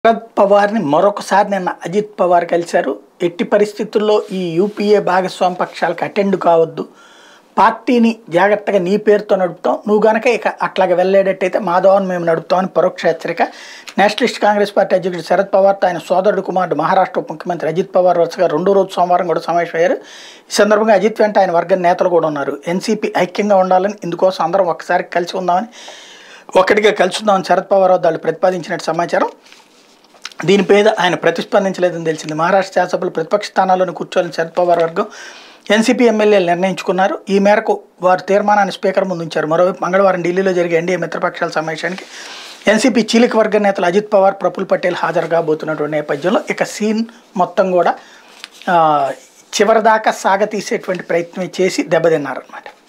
శరద్ పవార్ని మరొకసారి నిన్న అజిత్ పవార్ కలిశారు ఎట్టి పరిస్థితుల్లో ఈ యూపీఏ భాగస్వామి పక్షాలకు అటెండ్ కావద్దు పార్టీని జాగ్రత్తగా నీ పేరుతో నడుపుతాం నువ్వు గనక ఇక అట్లాగే వెళ్ళేటట్టయితే మాధవన్ మేము నడుపుతామని పరోక్ష హెచ్చరిక నేషనలిస్ట్ కాంగ్రెస్ పార్టీ అధ్యక్షుడు శరద్ పవార్తో ఆయన సోదరుడు కుమారుడు మహారాష్ట్ర ఉప ముఖ్యమంత్రి అజిత్ పవార్ వరుసగా రెండో రోజు సోమవారం కూడా సమావేశమయ్యారు ఈ సందర్భంగా అజిత్ వెంట ఆయన వర్గం నేతలు కూడా ఉన్నారు ఎన్సీపీ ఐక్యంగా ఉండాలని ఇందుకోసం అందరం ఒకసారి కలిసి ఉందామని ఒక్కటిగా కలిసి ఉందామని శరద్ పవార్ వద్ద వాళ్ళు ప్రతిపాదించినట్టు సమాచారం దీని మీద ఆయన ప్రతిస్పందించలేదని తెలిసింది మహారాష్ట్ర శాసనసభలో ప్రతిపక్ష స్థానాల్లోని కూర్చోని శరద్ పవార్ వర్గం ఎన్సీపీ ఎమ్మెల్యేలు నిర్ణయించుకున్నారు ఈ మేరకు వారు తీర్మానాన్ని స్పీకర్ ముందు ఉంచారు మరోవైపు మంగళవారం ఢిల్లీలో జరిగే ఎన్డీఏ మిత్రపక్షాల సమావేశానికి ఎన్సీపీ చీలిక వర్గ నేతలు అజిత్ పవార్ ప్రఫుల్ పటేల్ హాజరు కాబోతున్నటువంటి నేపథ్యంలో ఇక సీన్ మొత్తం కూడా ఆ, చివరిదాకా సాగతీసేటువంటి ప్రయత్నం చేసి దెబ్బతిన్నారనమాట